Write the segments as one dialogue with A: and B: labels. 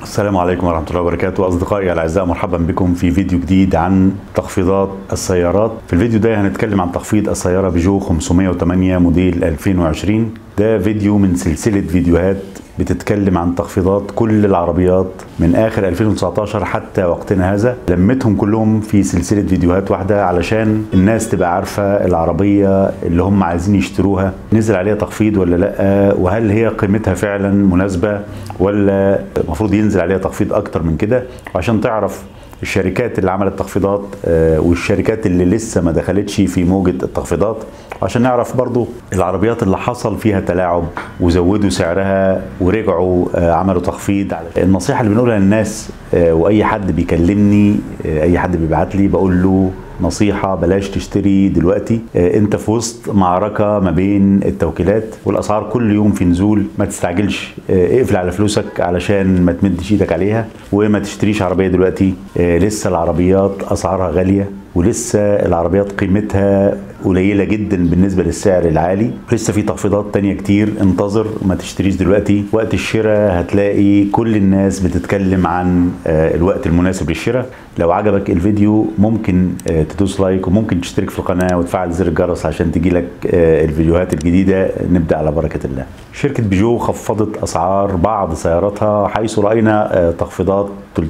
A: السلام عليكم ورحمة الله وبركاته أصدقائي الأعزاء مرحبا بكم في فيديو جديد عن تخفيضات السيارات في الفيديو ده هنتكلم عن تخفيض السيارة بيجو 508 موديل 2020 ده فيديو من سلسلة فيديوهات بتتكلم عن تخفيضات كل العربيات من اخر 2019 حتى وقتنا هذا لمتهم كلهم في سلسله فيديوهات واحده علشان الناس تبقى عارفه العربيه اللي هم عايزين يشتروها نزل عليها تخفيض ولا لا وهل هي قيمتها فعلا مناسبه ولا المفروض ينزل عليها تخفيض اكتر من كده وعشان تعرف الشركات اللي عملت تخفيضات والشركات اللي لسه ما دخلتش في موجة التخفيضات عشان نعرف برضو العربيات اللي حصل فيها تلاعب وزودوا سعرها ورجعوا عملوا تخفيض النصيحة اللي بنقولها للناس واي حد بيكلمني اي حد بيبعت لي بقول له نصيحة بلاش تشتري دلوقتي انت في وسط معركة ما بين التوكيلات والاسعار كل يوم في نزول ما تستعجلش اقفل على فلوسك علشان ما تمدش ايدك عليها وما تشتريش عربية دلوقتي لسه العربيات اسعارها غالية ولسه العربيات قيمتها قليلة جدا بالنسبة للسعر العالي لسه في تخفيضات تانية كتير انتظر ما تشتريش دلوقتي وقت الشراء هتلاقي كل الناس بتتكلم عن الوقت المناسب للشراء لو عجبك الفيديو ممكن تدوس لايك وممكن تشترك في القناة وتفعل زر الجرس عشان تجيلك الفيديوهات الجديدة نبدأ على بركة الله شركة بيجو خفضت أسعار بعض سياراتها حيث رأينا تخفيضات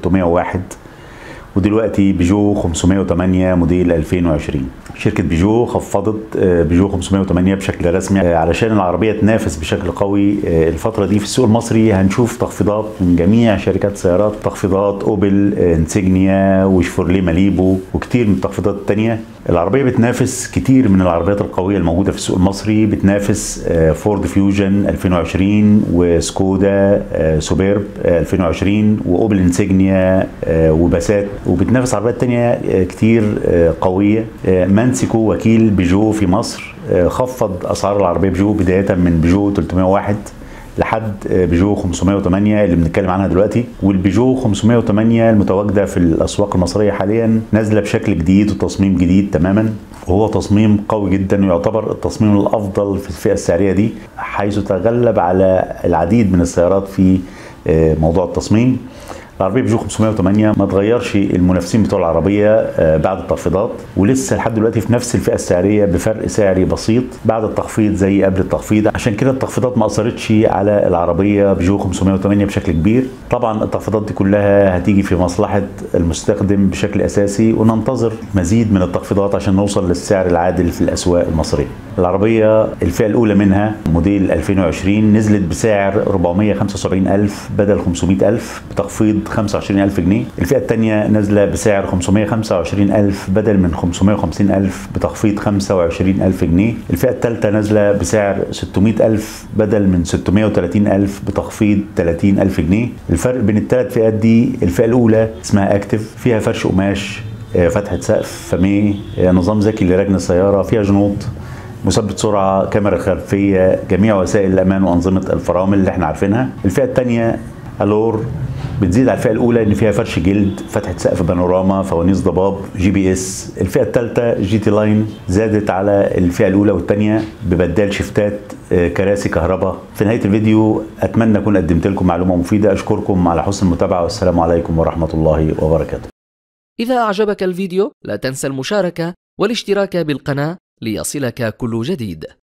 A: 301 ودلوقتي بيجو 508 موديل 2020 شركة بيجو خفضت بيجو 508 بشكل رسمي علشان العربية تنافس بشكل قوي الفترة دي في السوق المصري هنشوف تخفيضات من جميع شركات السيارات تخفيضات اوبل انسيجنيا وشفورليه ماليبو وكتير من التخفيضات التانية العربية بتنافس كتير من العربيات القوية الموجودة في السوق المصري بتنافس فورد فيوجن 2020 وسكودا سوبيرب 2020 واوبل انسيجنيا وباسات وبتنافس عربيات تانية كتير قوية مانسيكو وكيل بيجو في مصر خفض اسعار العربية بيجو بداية من بيجو 301 لحد بيجو 508 اللي بنتكلم عنها دلوقتي والبيجو 508 المتواجده في الاسواق المصريه حاليا نازله بشكل جديد وتصميم جديد تماما وهو تصميم قوي جدا ويعتبر التصميم الافضل في الفئه السعريه دي حيث تغلب على العديد من السيارات في موضوع التصميم العربيه بيجو 508 ما تغيرش المنافسين بتوع العربيه بعد التخفيضات ولسه لحد دلوقتي في نفس الفئه السعريه بفرق سعري بسيط بعد التخفيض زي قبل التخفيض عشان كده التخفيضات ما اثرتش على العربيه بيجو 508 بشكل كبير طبعا التخفيضات دي كلها هتيجي في مصلحه المستخدم بشكل اساسي وننتظر مزيد من التخفيضات عشان نوصل للسعر العادل في الاسواق المصريه العربيه الفئه الاولى منها موديل 2020 نزلت بسعر 475000 بدل 500000 بتخفيض 25000 جنيه الفئة الثانية نازلة بسعر 525000 بدل من 550000 بتخفيض 25000 جنيه الفئة الثالثة نازلة بسعر 600000 بدل من 630000 بتخفيض 30000 جنيه الفرق بين الثلاث فئات دي الفئة الأولى اسمها اكتف فيها فرش قماش فتحة سقف فميه نظام ذكي لركن السيارة فيها جنوط مثبت سرعة كاميرا خلفية جميع وسائل الأمان وأنظمة الفرامل اللي احنا عارفينها الفئة الثانية ألور بتزيد على الفئه الاولى ان فيها فرش جلد فتحه سقف بانوراما فوانيس ضباب جي بي اس الفئه الثالثه جي تي لاين زادت على الفئه الاولى والثانيه ببدال شفتات كراسي كهرباء في نهايه الفيديو اتمنى اكون قدمت لكم معلومه مفيده اشكركم على حسن المتابعه والسلام عليكم ورحمه الله وبركاته
B: اذا اعجبك الفيديو لا تنسى المشاركه والاشتراك بالقناه ليصلك كل جديد